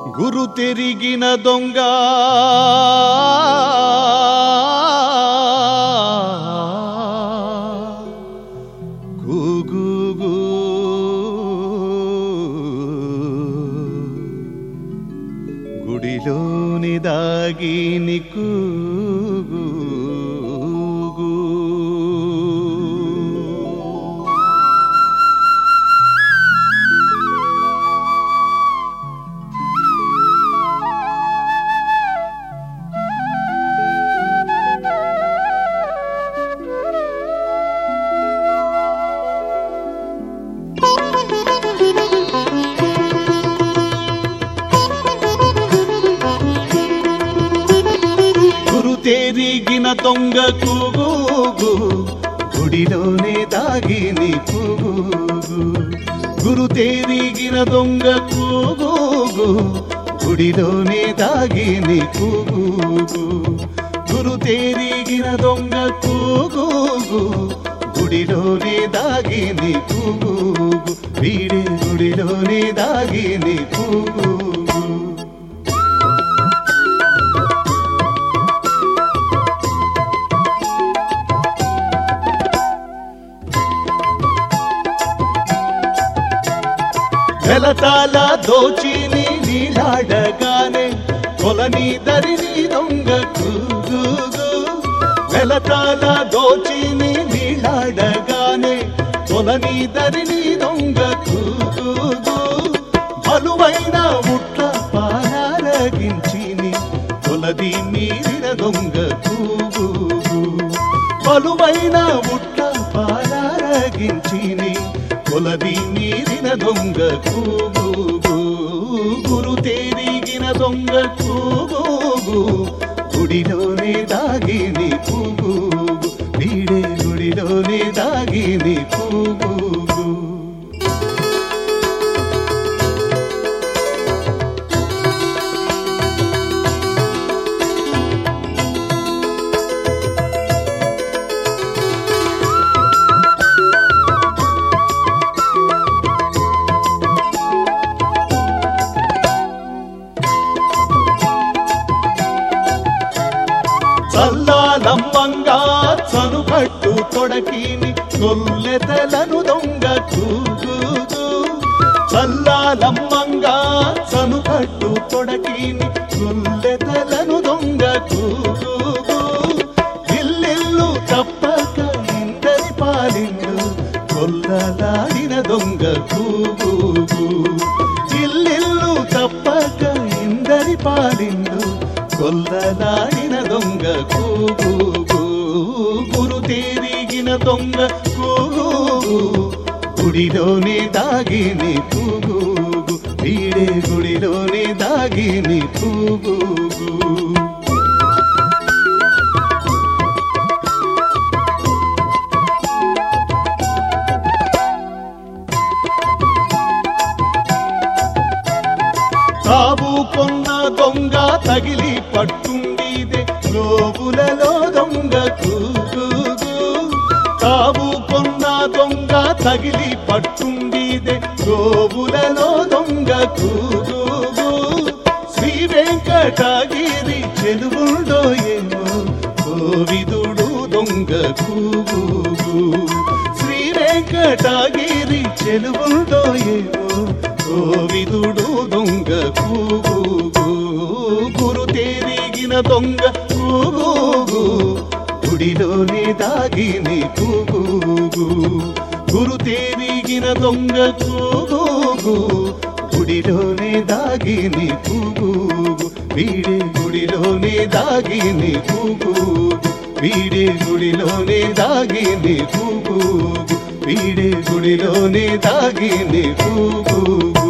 గురు తెరిగిన దొంగ గూగూగూ. గుడిలోని దాగి నీకు గురు తేరిగిన దొంగ కూగూగు గుడిలోనే దాగిని కూగూగు గురు తేరిగిన దొంగ కూగూగు గుడిలోనే దాగిని కూగూగు గురు తేరిగిన దొంగ కూగూగు గుడిలోనే దాగిని కూగూగు వీడే గుడిలోనే దాగిని కూగూగు వెలతాల దోచిని నీలాడగానే కొలని దరిని దొంగ కూగూగు వెలతాల దోచిని నీలాడగానే కొలని దరిని దొంగ కూగూగు బలువైన ముట్ల పాలారగించిని కొలది మీరిన దొంగ కూగూగు బలువైన ముట్ల పాలారగించిని కొలది మీరిన దొంగ కూగూగు గురు తేరిగిన దొంగ కూగూగు గుడిలోనే దాగిని కూగూగు వీడే గుడిలోనే దాగిని కూగూగు చల్లాలమ్మంగా చనుకట్టు తొడకిని కొల్లెతలను దొంగ కూగూగు చల్లాలమ్మంగా చనుకట్టు తొడకిని కొల్లెతలను దొంగ కూగూగు ఇల్లిల్లు తప్పక ఇందరి పాలిండు కొల్లలాడిన దొంగ కూగూగు ఇల్లిల్లు తప్పక ఇందరి పాలిండు కొల్లలాడిన దొంగ కూగూగు గురు తేరిగిన దొంగ కూగూగు గుడిలోనే దాగిని కూగూగు వీడే గుడిలోనే దాగిని కూగూగు తావు కొన్న దొంగ తగిలి పట్టుండిదే లోబులలో దొంగ కూగూగు తావు కొన్న దొంగ తగిలి పట్టుండిదే లోబులలో దొంగ కూగూగు శ్రీ వెంకటగిరి చెలువుండో ఏమో కోవిదుడు దొంగ కూగూగు శ్రీ వెంకటగిరి చెలువుండో ఏమో కోవిదుడు దొంగ కూగూగు గురు తేరిగిన దొంగ కూగూగు గుడిలోనే దాగిని కూగూగు గురు తేరిగిన దొంగ కూగూగు గుడిలోనే దాగిని కూగూగు వీడే గుడిలోనే దాగిని కూగూగు వీడే గుడిలోనే దాగిని కూగూగు వీడే గుడిలోనే దాగిని కూగూగు